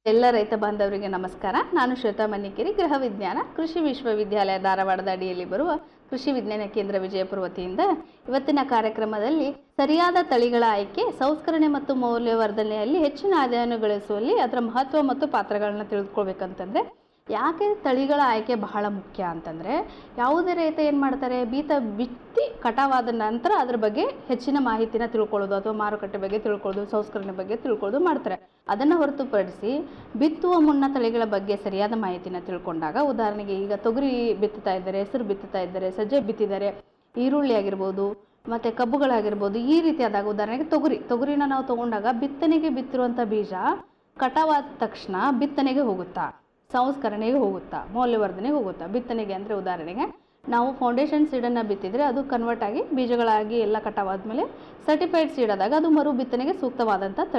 ಎಲ್ಲ ರೈತ ಬಾಂಧವರಿಗೆ ನಮಸ್ಕಾರ ನಾನು ಶ್ವೇತಾ ಮನ್ನಿಕೇರಿ ಗೃಹ ವಿಜ್ಞಾನ ಕೃಷಿ ವಿಶ್ವವಿದ್ಯಾಲಯ ಧಾರವಾಡದ ಅಡಿಯಲ್ಲಿ ಬರುವ ಕೃಷಿ ವಿಜ್ಞಾನ ಕೇಂದ್ರ ವಿಜಯಪುರ ವತಿಯಿಂದ ಇವತ್ತಿನ ಕಾರ್ಯಕ್ರಮದಲ್ಲಿ ಸರಿಯಾದ ತಳಿಗಳ ಆಯ್ಕೆ ಸಂಸ್ಕರಣೆ ಮತ್ತು ಮೌಲ್ಯವರ್ಧನೆಯಲ್ಲಿ ಹೆಚ್ಚಿನ ಆದಾಯವನ್ನು ಗಳಿಸುವಲ್ಲಿ ಅದರ ಮಹತ್ವ ಮತ್ತು ಪಾತ್ರಗಳನ್ನ ತಿಳಿದುಕೊಳ್ಬೇಕಂತಂದ್ರೆ ಯಾಕೆ ತಳಿಗಳ ಆಯ್ಕೆ ಬಹಳ ಮುಖ್ಯ ಅಂತಂದರೆ ಯಾವುದೇ ರೈತ ಏನು ಮಾಡ್ತಾರೆ ಬೀತ ಬಿತ್ತಿ ಕಟಾವಾದ ನಂತರ ಅದ್ರ ಬಗ್ಗೆ ಹೆಚ್ಚಿನ ಮಾಹಿತಿನ ತಿಳ್ಕೊಳ್ಳೋದು ಅಥವಾ ಮಾರುಕಟ್ಟೆ ಬಗ್ಗೆ ತಿಳ್ಕೊಳ್ಳೋದು ಸಂಸ್ಕರಣೆ ಬಗ್ಗೆ ತಿಳ್ಕೊಳ್ಳೋದು ಮಾಡ್ತಾರೆ ಅದನ್ನು ಹೊರತುಪಡಿಸಿ ಬಿತ್ತುವ ಮುನ್ನ ತಳಿಗಳ ಬಗ್ಗೆ ಸರಿಯಾದ ಮಾಹಿತಿನ ತಿಳ್ಕೊಂಡಾಗ ಉದಾಹರಣೆಗೆ ಈಗ ತೊಗರಿ ಬಿತ್ತುತ್ತಾ ಇದ್ದಾರೆ ಹೆಸರು ಬಿತ್ತುತ್ತಾ ಇದ್ದಾರೆ ಸಜ್ಜೆ ಬಿತ್ತಿದ್ದಾರೆ ಈರುಳ್ಳಿ ಆಗಿರ್ಬೋದು ಮತ್ತು ಕಬ್ಬುಗಳಾಗಿರ್ಬೋದು ಈ ರೀತಿಯಾದಾಗ ಉದಾಹರಣೆಗೆ ತೊಗರಿ ತೊಗರಿನ ನಾವು ತೊಗೊಂಡಾಗ ಬಿತ್ತನೆಗೆ ಬಿತ್ತಿರುವಂಥ ಬೀಜ ಕಟಾವಾದ ತಕ್ಷಣ ಬಿತ್ತನೆಗೆ ಹೋಗುತ್ತಾ ಸಂಸ್ಕರಣೆಗೆ ಹೋಗುತ್ತಾ ಮೌಲ್ಯವರ್ಧನೆಗೆ ಹೋಗುತ್ತಾ ಬಿತ್ತನೆಗೆ ಅಂದರೆ ಉದಾಹರಣೆಗೆ ನಾವು ಫೌಂಡೇಶನ್ ಸೀಡನ್ನು ಬಿತ್ತಿದರೆ ಅದು ಕನ್ವರ್ಟ್ ಆಗಿ ಬೀಜಗಳಾಗಿ ಎಲ್ಲ ಕಟಾವಾದ್ಮೇಲೆ ಸರ್ಟಿಫೈಡ್ ಸೀಡ್ ಆದಾಗ ಅದು ಮರು ಬಿತ್ತನೆಗೆ ಸೂಕ್ತವಾದಂಥ ತಳಿ